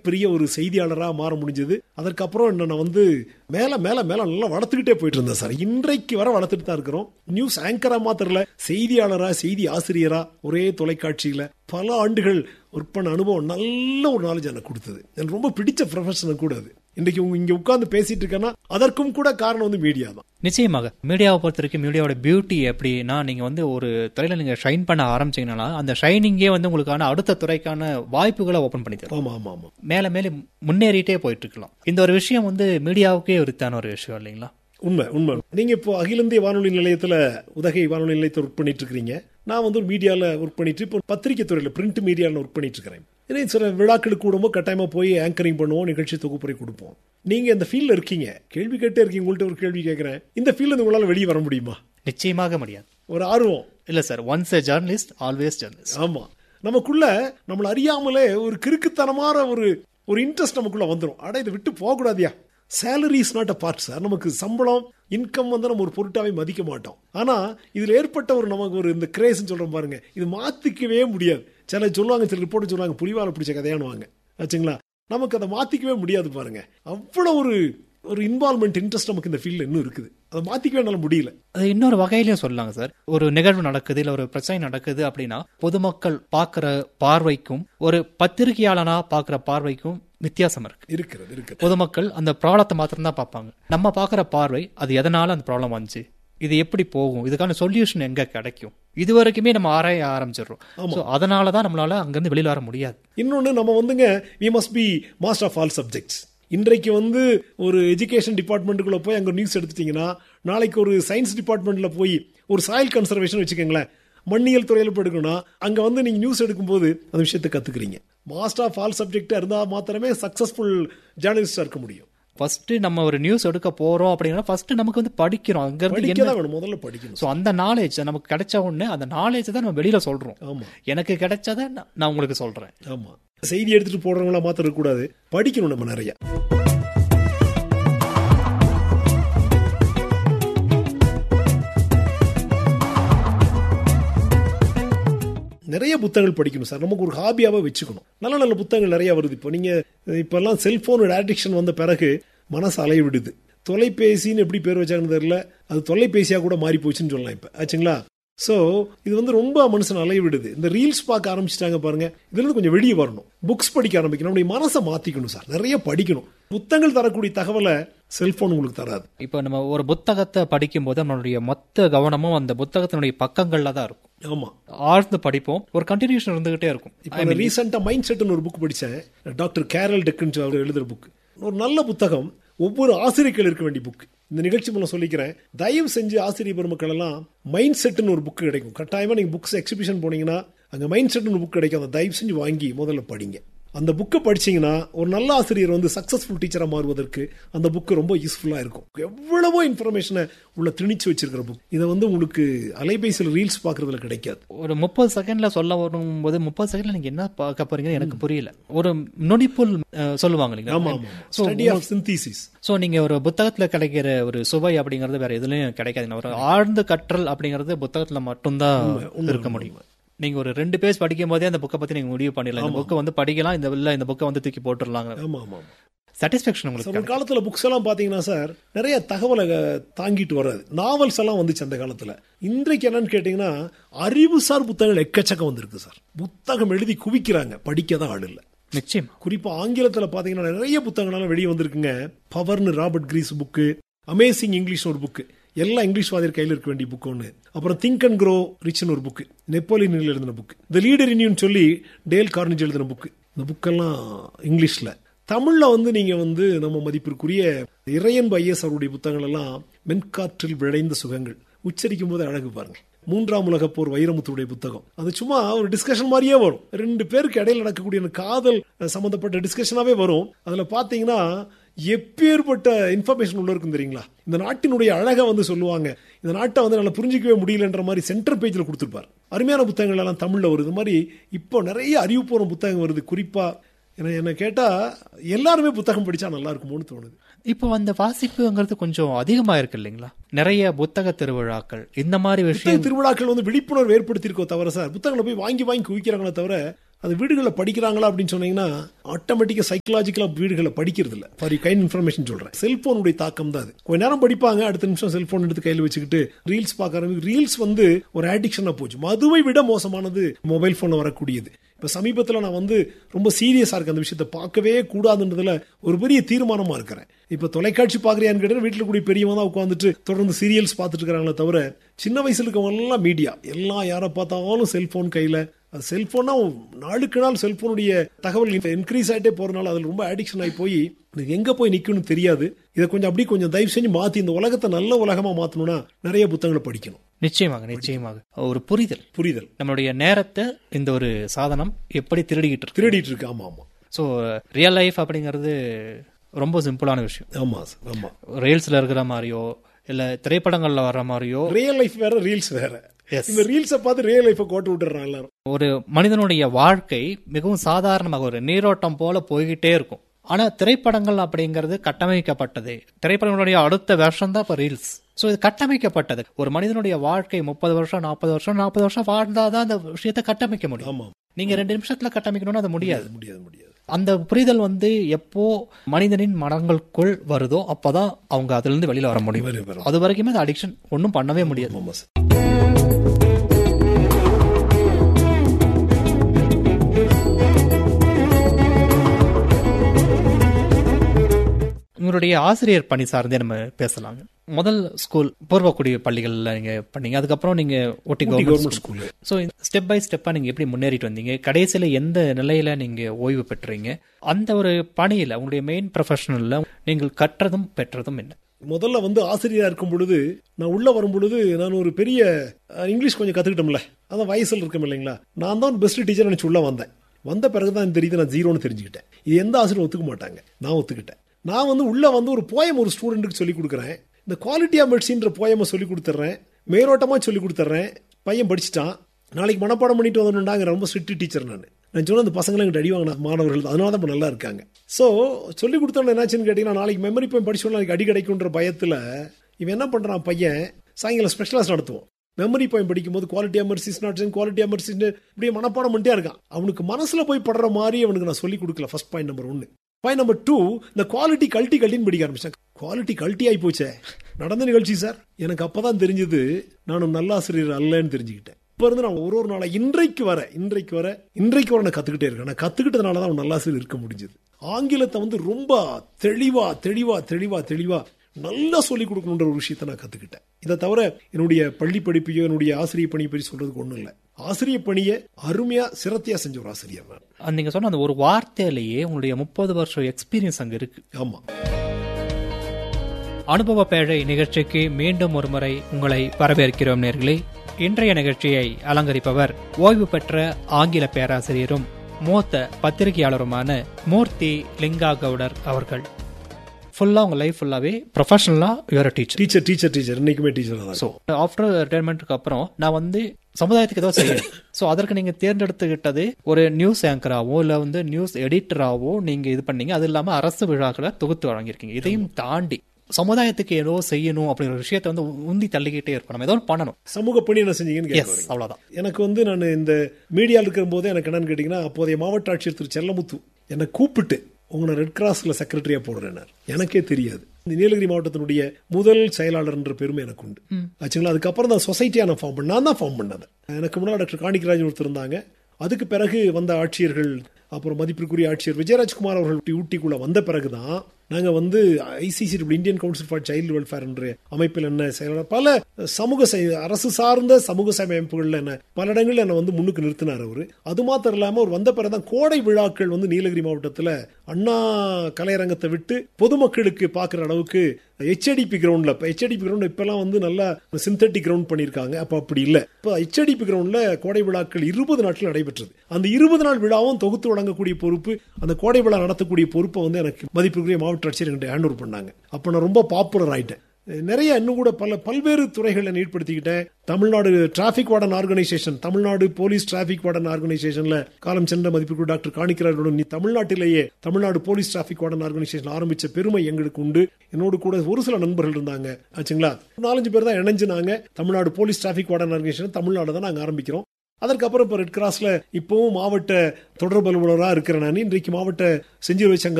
மிகப்பெரிய ஒரு செய்தியாளரா மாற முடிஞ்சது அதற்கப்புறம் என்ன நான் வந்து மேல மேல மேல நல்லா வளர்த்துக்கிட்டே போயிட்டு இருந்தேன் சார் இன்றைக்கு வர வளர்த்துட்டு தான் இருக்கிறோம் நியூஸ் ஆங்கரா மாத்திரல செய்தியாளரா செய்தி ஆசிரியரா ஒரே தொலைக்காட்சியில பல ஆண்டுகள் ஒர்க் பண்ண அனுபவம் நல்ல ஒரு நாலேஜ் எனக்கு கொடுத்தது எனக்கு ரொம்ப பிடிச்ச ப்ரொஃபஷன் கூட அது இன்றைக்கு உங்க இங்க உட்கார்ந்து பேசிட்டு இருக்கேன்னா அதற்கும் கூட காரணம் வந்து மீடியா தான் நிச்சயமாக மீடியாவை பொறுத்த வரைக்கும் மீடியாவோட பியூட்டி எப்படின்னா நீங்க வந்து ஒரு துறையில நீங்க ஷைன் பண்ண ஆரம்பிச்சீங்கன்னா அந்த ஷைனிங்கே வந்து உங்களுக்கான அடுத்த துறைக்கான வாய்ப்புகளை ஓபன் பண்ணி தரும் ஆமா ஆமா ஆமா மேல மேல முன்னேறிட்டே போயிட்டு இருக்கலாம் இந்த ஒரு விஷயம் வந்து மீடியாவுக்கே உரித்தான ஒரு விஷயம் இல்லைங்களா உண்மை உண்மை நீங்க இப்போ அகில இந்திய வானொலி நிலையத்துல உதகை வானொலி நிலையத்தை ஒர்க் பண்ணிட்டு இருக்கிறீங்க நான் வந்து ஒரு மீடியால ஒர்க் பண்ணிட்டு இப்போ பத்திரிகை துறையில பிரிண்ட் மீடியால ஒர்க் பண்ணிட்டு இருக்கிறேன் இதே சில விழாக்களுக்கு கூடும்போது கட்டாயமா போய் ஆங்கரிங் பண்ணுவோம் நிகழ்ச்சி தொகுப்புரை கொடுப்போம் நீங்க இந்த ஃபீல்ட்ல இருக்கீங்க கேள்வி கேட்டே இருக்கீங்க உங்கள்ட்ட ஒரு கேள்வி கேட்கிறேன் இந்த ஃபீல்ட்ல உங்களால வெளியே வர முடியுமா நிச்சயமாக முடியாது ஒரு ஆர்வம் இல்ல sir once a journalist always journalist ஆமா நமக்குள்ள நம்மள அறியாமலே ஒரு கிறுக்குத்தனமான ஒரு ஒரு இன்ட்ரெஸ்ட் நமக்குள்ள வந்துடும் அட இதை விட்டு போக கூடாதியா salary is not a part sir நமக்கு சம்பளம் இன்கம் வந்து நம்ம ஒரு பொருட்டாவே மதிக்க மாட்டோம் ஆனா இதுல ஏற்பட்ட ஒரு நமக்கு ஒரு இந்த கிரேஸ் சொல்றோம் பாருங்க இது மாத்திக்கவே முடியாது சில சொல்லுவாங்க சில ரிப்போர்ட் சொல்லுவாங்க புலிவால பிடிச்ச கதையானுவாங்க ஆச்சுங்களா நமக்கு அதை மாத்திக்கவே முடியாது பாருங்க அவ்வளவு ஒரு ஒரு இன்வால்மெண்ட் இன்ட்ரெஸ்ட் நமக்கு இந்த ஃபீல்ட்ல இன்னும் இருக்குது அதை மாத்திக்கவே என்னால முடியல அது இன்னொரு வகையிலயும் சொல்லலாங்க சார் ஒரு நிகழ்வு நடக்குது இல்ல ஒரு பிரச்சனை நடக்குது அப்படின்னா பொதுமக்கள் பார்க்கிற பார்வைக்கும் ஒரு பத்திரிகையாளனா பார்க்கிற பார்வைக்கும் வித்தியாசம் இருக்கு இருக்கிறது இருக்குது பொதுமக்கள் அந்த ப்ராப்ளத்தை மாத்திரம் தான் பார்ப்பாங்க நம்ம பார்க்குற பார்வை அது எதனால அந்த ப்ராப்ளம் வந்துச்சு இது எப்படி போகும் இதுக்கான சொல்யூஷன் எங்க கிடைக்கும் இது வரைக்குமே நம்ம ஆராய ஆரம்பிச்சிடுறோம் ஸோ அதனால தான் நம்மளால அங்கிருந்து வெளியில வர முடியாது இன்னொன்று நம்ம வந்துங்க we must be master of all subjects இன்றைக்கு வந்து ஒரு எஜுகேஷன் டிபார்ட்மெண்ட்டுக்குள்ள போய் அங்கே நியூஸ் எடுத்துட்டீங்கன்னா நாளைக்கு ஒரு சயின்ஸ் டிபார்ட்மெண்ட்ல போய் ஒரு சாயில் கன்சர்வேஷன் வச்சுக்கோங்களேன் மண்ணியல் துறையில் போய் எடுக்கணும்னா அங்கே வந்து நீங்கள் நியூஸ் எடுக்கும்போது அந்த விஷயத்தை கற்றுக்குறீங்க மாஸ்டர் ஆஃப் ஆல் சப்ஜெக்டாக இருந்தால் மாத்திரமே சக்ஸஸ்ஃபுல் ஜேர்னலிஸ்டாக இருக்க முடியும் ஃபர்ஸ்ட் நம்ம ஒரு நியூஸ் எடுக்க போறோம் அப்படின்னா ஃபர்ஸ்ட் நமக்கு வந்து படிக்கிறோம் அங்க இருந்து படிக்க என்ன தான் வேணும் முதல்ல படிக்கணும் ஸோ அந்த நாலேஜ் நமக்கு கிடைச்ச உடனே அந்த நாலேஜ் தான் நம்ம வெளியில சொல்றோம் ஆமா எனக்கு கிடைச்சதை நான் நான் உங்களுக்கு சொல்றேன் ஆமா செய்தி எடுத்துட்டு போடுறவங்களா மாத்திரம் இருக்கக்கூடாது படிக்கணும் நம்ம நிறைய நிறைய புத்தகங்கள் படிக்கணும் சார் நமக்கு ஒரு ஹாபியாவே வச்சுக்கணும் நல்ல நல்ல புத்தகங்கள் நிறைய வருது இப்போ நீங்க இப்பெல்லாம் செல்போனோட அடிக்ஷன் வந்த பிறகு மனசு அலைய விடுது தொலைபேசின்னு எப்படி பேர் வச்சாங்கன்னு தெரியல அது தொலைபேசியா கூட மாறி போச்சுன்னு சொல்லலாம் இப்ப ஆச்சுங்களா சோ இது வந்து ரொம்ப மனுஷன் அலைய விடுது இந்த ரீல்ஸ் பார்க்க ஆரம்பிச்சிட்டாங்க பாருங்க இதுல இருந்து கொஞ்சம் வெளியே வரணும் புக்ஸ் படிக்க ஆரம்பிக்கணும் நம்முடைய மனசை மாத்திக்கணும் சார் நிறைய படிக்கணும் புத்தகங்கள் தரக்கூடிய தகவலை செல்போன் உங்களுக்கு தராது இப்போ நம்ம ஒரு புத்தகத்தை படிக்கும்போது நம்மளுடைய மொத்த கவனமும் அந்த புத்தகத்தினுடைய பக்கங்கள்ல தான் இருக்கும் ஆமா ஆழ்ந்து படிப்போம் ஒரு கண்டினியூஷன் இருந்துகிட்டே இருக்கும் இப்போ நான் ரீசெண்டா மைண்ட் செட்னு ஒரு புக் படிச்சேன் டாக்டர் கேரல் டெக்குன்னு அவர் எழுதுற புக் ஒரு நல்ல புத்தகம் ஒவ்வொரு ஆசிரியர்கள் இருக்க வேண்டிய புக் இந்த நிகழ்ச்சி மூலம் சொல்லிக்கிறேன் தயவு செஞ்சு ஆசிரியர் பெருமக்கள் எல்லாம் மைண்ட் செட்னு ஒரு புக் கிடைக்கும் கட்டாயமா நீங்க புக்ஸ் எக்ஸிபிஷன் போனீங்கன்னா அங்க மைண்ட் செட்னு ஒரு புக் கிடைக்கும் அதை தயவு செஞ்சு வாங்கி முதல்ல படிங்க அந்த புக்கை படிச்சீங்கன்னா ஒரு நல்ல ஆசிரியர் வந்து சக்சஸ்ஃபுல் டீச்சரா மாறுவதற்கு அந்த புக் ரொம்ப யூஸ்ஃபுல்லா இருக்கும் எவ்வளவோ இன்ஃபர்மேஷனை உள்ள திணிச்சு வச்சிருக்கிற புக் இதை வந்து உங்களுக்கு அலைபேசியில் ரீல்ஸ் பாக்குறதுல கிடைக்காது ஒரு முப்பது செகண்ட்ல சொல்ல வரும்போது முப்பது செகண்ட்ல நீங்க என்ன பார்க்க போறீங்கன்னு எனக்கு புரியல ஒரு நுனிப்புல் அஹ், சொல்லுவாங்க ஆமா இல்லைங்களா ஆமா ஸ்டடி ஆஃப் சிந்தீசிஸ் ஸோ நீங்க ஒரு புத்தகத்துல கிடைக்கிற ஒரு சுவை அப்படிங்கிறது வேற எதுலயும் கிடைக்காதுங்க ஒரு ஆழ்ந்த கற்றல் அப்படிங்கிறது புத்தகத்துல மட்டும்தான் இருக்க முடியும் நீங்க ஒரு ரெண்டு பேஜ் படிக்கும் போதே அந்த புக்கை பத்தி நீங்க முடிவு பண்ணிடலாம் இந்த புக்கை வந்து படிக்கலாம் இந்த இல்ல இந்த புக்கை வந்து தூக்கி போட்டுடலாங்க ஆமா ஆமா ஆமா சாட்டிஸ்பேக்ஷன் உங்களுக்கு ஒரு காலத்துல புக்ஸ் எல்லாம் பாத்தீங்கன்னா சார் நிறைய தகவலை அஹ், தாங்கிட்டு வர்றது நாவல்ஸ் எல்லாம் வந்துச்சு அந்த காலத்துல இன்றைக்கு என்னன்னு கேட்டீங்கன்னா அறிவுசார் புத்தகங்கள் எக்கச்சக்கம் வந்திருக்கு சார் புத்தகம் எழுதி குவிக்கிறாங்க படிக்க தான் ஆள் இல்ல நிச்சயமா குறிப்பா ஆங்கிலத்துல பாத்தீங்கன்னா நிறைய புத்தகங்கள்லாம் வெளியே வந்திருக்குங்க பவர்னு Robert Greene book amazing English ஒரு புக்கு எல்லாம் இங்கிலீஷ் வாதியர் கையில் இருக்க வேண்டிய புக் ஒன்று அப்புறம் திங்க் அண்ட் க்ரோ ரிச்னு ஒரு புக் நெப்போலியன் எழுதின புக் த லீடர் இன்யூன்னு சொல்லி டேல் கார்னேஜ் எழுதின புக் இந்த புக்கெல்லாம் இங்கிலீஷ்ல தமிழ்ல வந்து நீங்க வந்து நம்ம மதிப்பிற்குரிய இறையன்பு ஐஎஸ் அவருடைய புத்தகங்கள் எல்லாம் மென்காற்றில் விளைந்த சுகங்கள் உச்சரிக்கும் போது அழகு பாருங்க மூன்றாம் உலக போர் வைரமுத்துடைய புத்தகம் அது சும்மா ஒரு டிஸ்கஷன் மாதிரியே வரும் ரெண்டு பேருக்கு இடையில நடக்கக்கூடிய அந்த காதல் அஹ், சம்பந்தப்பட்ட டிஸ்கஷனாவே வரும் அதுல பாத்தீங்கன்னா எப்பேற்பட்ட இன்ஃபர்மேஷன் உள்ள இருக்கும் தெரியுங்களா இந்த நாட்டினுடைய அழகை வந்து சொல்லுவாங்க இந்த நாட்டை வந்து நல்லா புரிஞ்சிக்கவே முடியலன்ற மாதிரி சென்டர் பேஜ்ல கொடுத்துருப்பார் அருமையான புத்தகங்கள் எல்லாம் தமிழ்ல வருது இது மாதிரி இப்போ நிறைய அறிவுபூர்வ புத்தகம் வருது குறிப்பா என்ன என்ன கேட்டா எல்லாருமே புத்தகம் படிச்சா நல்லா இருக்குமோன்னு தோணுது இப்போ அந்த வாசிப்புங்கிறது கொஞ்சம் அதிகமா இருக்கு இல்லைங்களா நிறைய புத்தக திருவிழாக்கள் இந்த மாதிரி விஷயம் புத்தக திருவிழாக்கள் வந்து விழிப்புணர்வு ஏற்படுத்தியிருக்கோ தவிர சார் புத்தகங்களை போய் வாங்கி வாங்கி குவிக்கிறாங்களே தவிர அது வீடுகளை படிக்கிறாங்களா அப்படின்னு சொன்னீங்கன்னா ஆட்டோமேட்டிக்கா சைக்கலாஜிக்கலா வீடுகளை படிக்கிறது இல்ல ஃபார் கைண்ட் இன்ஃபர்மேஷன் சொல்றேன் செல்போனுடைய தாக்கம் தான் அது கொஞ்ச நேரம் படிப்பாங்க அடுத்த நிமிஷம் செல்போன் எடுத்து கையில் வச்சுக்கிட்டு ரீல்ஸ் பார்க்க ஆரம்பி ரீல்ஸ் வந்து ஒரு அடிக்ஷனா போச்சு மதுவை விட மோசமானது மொபைல் போன்ல வரக்கூடியது இப்ப சமீபத்தில் நான் வந்து ரொம்ப சீரியஸா இருக்கு அந்த விஷயத்தை பார்க்கவே கூடாதுன்றதுல ஒரு பெரிய தீர்மானமா இருக்கிறேன் இப்ப தொலைக்காட்சி பாக்குறியான்னு கேட்டா வீட்டுல கூடிய பெரியவங்க தான் உட்காந்துட்டு தொடர்ந்து சீரியல்ஸ் பார்த்துட்டு இருக்காங்களே தவிர சின்ன வயசுல இருக்கவங்க எல்லாம் மீடியா எல்லாம் யாரை பார்த்தாலும் செல்போன் கையில அது செல்போனா நாளுக்கு நாள் செல்போனுடைய தகவல் இன்க்ரீஸ் ஆகிட்டே போறதுனால அதில் ரொம்ப அடிக்ஷன் ஆகி போய் எனக்கு எங்க போய் நிக்கணும்னு தெரியாது இதை கொஞ்சம் அப்படி கொஞ்சம் தயவு செஞ்சு மாத்தி இந்த உலகத்தை நல்ல உலகமா மாத்தணும்னா நிறைய புத்தகங்களை படிக்கணும் நிச்சயமாக நிச்சயமாக ஒரு புரிதல் புரிதல் நம்மளுடைய நேரத்தை இந்த ஒரு சாதனம் எப்படி திருடிக்கிட்டு இருக்கு திருடிட்டு இருக்கு ஆமா ஆமா ஸோ ரியல் லைஃப் அப்படிங்கிறது ரொம்ப சிம்பிளான விஷயம் ஆமா சார் ஆமா ரீல்ஸ்ல இருக்கிற மாதிரியோ இல்ல திரைப்படங்கள்ல வர்ற மாதிரியோ ரியல் லைஃப் வேற ரீல்ஸ் வேற இந்த ரீல்ஸை பார்த்து ரியல் லைஃபை கோட்டு விட்டுறான் எல்லாரும் ஒரு மனிதனுடைய வாழ்க்கை மிகவும் சாதாரணமாக ஒரு நீரோட்டம் போல போய்கிட்டே இருக்கும் ஆனா திரைப்படங்கள் அப்படிங்கிறது கட்டமைக்கப்பட்டது திரைப்படங்களுடைய அடுத்த வருஷம் தான் இப்ப ரீல்ஸ் ஸோ இது கட்டமைக்கப்பட்டது ஒரு மனிதனுடைய வாழ்க்கை முப்பது வருஷம் நாற்பது வருஷம் நாற்பது வருஷம் வாழ்ந்தாதான் அந்த விஷயத்தை கட்டமைக்க முடியும் ஆமா நீங்க ரெண்டு நிமிஷத்துல கட்டமைக்கணும்னு அது முடியாது முடியாது முடியாது அந்த புரிதல் வந்து எப்போ மனிதனின் மனங்களுக்குள் வருதோ அப்பதான் அவங்க அதுல இருந்து வெளியில வர முடியும் வரும், வரும். அது வரைக்குமே அந்த அடிக்ஷன் ஒன்றும் பண்ணவே முடியாது ஆமா சார் உங்களுடைய ஆசிரியர் பணி சார்ந்தே நம்ம பேசலாங்க முதல் ஸ்கூல் பூர்வக்குடி பள்ளிகள்ல நீங்க பண்ணீங்க அதுக்கப்புறம் நீங்க ஒட்டி government government school so step by ஸ்டெப்பா நீங்க எப்படி முன்னேறிட்டு வந்தீங்க கடைசியில எந்த நிலையில நீங்க ஓய்வு பெற்றீங்க அந்த ஒரு பணியில உங்களுடைய மெயின் ப்ரொஃபஷனல்ல நீங்கள் கற்றதும் பெற்றதும் என்ன முதல்ல வந்து ஆசிரியரா இருக்கும் பொழுது நான் உள்ள வரும் பொழுது நான் ஒரு பெரிய அஹ், இங்கிலீஷ் கொஞ்சம் கத்துக்கிட்டோம்ல அதான் வயசுல இருக்கோம் இல்லைங்களா நான் தான் பெஸ்ட் டீச்சர் நினைச்சு உள்ள வந்தேன் வந்த பிறகுதான் தெரியுது நான் ஜீரோன்னு தெரிஞ்சுக்கிட்டேன் இது எந்த ஆசிரியரும் ஒத்துக்க மாட்டாங்க நான் ஒத்துக்கிட்டேன் நான் வந்து உள்ள வந்து ஒரு போயம் ஒரு ஸ்டூடெண்ட்டுக்கு சொல்லி கொடுக்குறேன் இந்த குவாலிட்டி ஆஃப் மெடிசின்ற போயமை சொல்லி கொடுத்துட்றேன் மேலோட்டமா சொல்லி கொடுத்துட்றேன் பையன் படிச்சுட்டான் நாளைக்கு மனப்பாடம் பண்ணிட்டு வரணுண்டாங்க ரொம்ப ஸ்ட்ரிக்ட் டீச்சர் நான் நான் சொன்ன அந்த பசங்களை எங்கிட்ட அடி வாங்கின மாணவர்கள் அதனால தான் இப்ப நல்லா இருக்காங்க ஸோ சொல்லி கொடுத்தோன்னு என்னாச்சுன்னு கேட்டீங்கன்னா நாளைக்கு மெமரி போய் படிச்சோன்னா நாளைக்கு அடி கிடைக்குன்ற பயத்துல இவன் என்ன பண்றான் பையன் சாயங்காலம் ஸ்பெஷலாஸ் நடத்துவோம் மெமரி போய் படிக்கும்போது quality emphasis not quality emphasis இப்படியே மனப்பாடம் பண்ணிட்டே இருக்கான் அவனுக்கு மனசுல போய் படுற மாதிரி அவனுக்கு நான் சொல்லி கொடுக்கல ஃபர்ஸ்ட் பாயிண்ட் நம்பர் ஒன்னு பாயிண்ட் நம்பர் டூ இந்த குவாலிட்டி கல்ட்டி கல்ட்டின்னு படிக்க ஆரம்பிச்சேன் குவாலிட்டி கல்ட்டி ஆகி போச்சே நடந்த நிகழ்ச்சி சார் எனக்கு அப்பதான் தெரிஞ்சது நானும் நல்ல ஆசிரியர் அல்லன்னு தெரிஞ்சுக்கிட்டேன் இப்ப இருந்து நான் ஒரு ஒரு நாளா இன்றைக்கு வர இன்றைக்கு வர இன்றைக்கு வர நான் கத்துக்கிட்டே இருக்கேன் நான் கத்துக்கிட்டதுனால தான் நல்ல ஆசிரியர் இருக்க முடிஞ்சது ஆங்கிலத்தை வந்து ரொம்ப தெளிவா தெளிவா தெளிவா தெளிவா நல்லா சொல்லிக் கொடுக்கணுன்ற ஒரு விஷயத்தை நான் கத்துக்கிட்டேன் இதை தவிர என்னுடைய பள்ளி படிப்பையோ என்னுடைய ஆசிரியர் பணியை பற்றி சொல்றதுக்கு ஒண்ணும் இல்லை ஆசிரியர் பணியை அருமையா சிரத்தையா செஞ்ச ஒரு ஆசிரியர் நான் அந்த நீங்க சொன்ன அந்த ஒரு வார்த்தையிலேயே உங்களுடைய முப்பது வருஷம் எக்ஸ்பீரியன்ஸ் அங்க இருக்கு ஆமா அனுபவ பேழை நிகழ்ச்சிக்கு மீண்டும் ஒருமுறை உங்களை வரவேற்கிறோம் நேர்களே இன்றைய நிகழ்ச்சியை அலங்கரிப்பவர் ஓய்வு பெற்ற ஆங்கில பேராசிரியரும் மூத்த பத்திரிகையாளருமான மூர்த்தி லிங்கா கவுடர் அவர்கள் ஃபுல்லா உங்க லைஃப் ஃபுல்லாவே ப்ரொஃபஷனலா your teacher teacher teacher teacher இன்னைக்குமே டீச்சர் தான் ஸோ ஆஃப்டர் ரிட்டையர்மெண்ட்டுக்கு அப்புறம் நான் வந்து சமுதாயத்துக்கு ஏதோ செய்யணும் ஸோ அதற்கு நீங்க தேர்ந்தெடுத்துக்கிட்டது ஒரு நியூஸ் ஆங்கராவோ இல்ல வந்து நியூஸ் எடிட்டராவோ நீங்க இது பண்ணீங்க அது இல்லாம அரசு விழாக்களை தொகுத்து வழங்கியிருக்கீங்க இதையும் தாண்டி சமுதாயத்துக்கு ஏதோ செய்யணும் அப்படிங்கிற ஒரு விஷயத்தை வந்து உந்தி தள்ளிக்கிட்டே இருக்கணும் நம்ம ஏதோ ஒண்ணு பண்ணணும் சமூக பணி என்ன செஞ்சீங்கன்னு எஸ் கேட்க அவ்வளவுதான் எனக்கு வந்து நான் இந்த மீடியாவில் இருக்கிற போது எனக்கு என்னன்னு கேட்டீங்கன்னா அப்போதைய மாவட்ட ஆட்சியர் திரு செல்லமுத்து என்னை கூப்பிட்டு உங்களை ரெட் கிராஸ்ல செக்ரட்டரியா போடுறேன் எனக்கே தெரியாது இந்த நீலகிரி மாவட்டத்தினுடைய முதல் செயலாளர் என்ற பெருமை எனக்கு உண்டு ஆச்சுங்களா அதுக்கப்புறம் தான் சொசைட்டியா நான் ஃபார்ம் பண்ண நான் தான் ஃபார்ம் பண்ணது எனக்கு முன்னாடி டாக்டர் காணிக்கராஜன் ஒருத்தர் இருந்தாங்க அதுக்கு பிறகு வந்த ஆட்சியர்கள் அப்புறம் மதிப்பிற்குரிய ஆட்சியர் விஜயராஜ்குமார் அவர்கள் ஊட்டிக்குள்ள வந்த பிறகுதான் நாங்க வந்து ICC Indian Council for Child Welfare என்ற அமைப்பில் என்ன செயலாளர் பல சமூக செய்- அரசு சார்ந்த சமூக சேவை அமைப்புகள்ல என்ன பல இடங்கள்ல என்ன வந்து முன்னுக்கு நிறுத்தினார் அவரு அது மாத்திரம் இல்லாம அவர் வந்த பிறகுதான் கோடை விழாக்கள் வந்து நீலகிரி மாவட்டத்துல அண்ணா கலையரங்கத்தை விட்டு பொதுமக்களுக்கு பார்க்குற அளவுக்கு ஹெச்ஏடிபி கிரவுண்ட்ல இப்போ ஹெச்ஏடிபி கிரவுண்ட் இப்பெல்லாம் வந்து நல்லா சிந்தட்டிக் கிரவுண்ட் பண்ணியிருக்காங்க அப்போ அப்படி இல்லை இப்போ ஹெச்ஏடிபி கிரவுண்ட்ல கோடை விழாக்கள் இருபது நாட்கள் நடைபெற்றது அந்த இருபது நாள் விழாவும் தொகுத்து வழங்கக்கூடிய பொறுப்பு அந்த கோடை விழா நடத்தக்கூடிய பொறுப்பை வந்து எனக்கு மதிப்புக்குரிய மாவட்ட ஆட்சியர் என்கிட்ட ஹேண்ட் ஓவர் பண்ணாங்க அப்போ நான் ரொம்ப பாப்புலர் ஆயிட்டேன் நிறைய இன்னும் கூட பல பல்வேறு துறைகளை ஈடுபடுத்திக்கிட்டேன் Tamil Nadu Traffic Warden Organisation Tamil Nadu Police Traffic Warden ஆர்கனைசேஷன்ல காலம் சென்ற மதிப்புக்கு டாக்டர் காணிக்கிறார்களுடன் நீ தமிழ்நாட்டிலேயே Tamil Nadu Police Traffic Warden Organisation ஆரம்பிச்ச பெருமை எங்களுக்கு உண்டு என்னோடு கூட ஒரு சில நண்பர்கள் இருந்தாங்க ஆச்சுங்களா நாலஞ்சு பேர் தான் இணைஞ்சு நாங்க Tamil Nadu Police Traffic Warden Organisation Tamil Nadu தான் நாங்க ஆரம்பிக்கிறோம் அதற்கப்புறம் இப்போ ரெட் கிராஸ்ல இப்பவும் மாவட்ட தொடர்பு அலுவலராக இருக்கிறேன் நான் இன்றைக்கு மாவட்ட செஞ்சிலுவை சங்க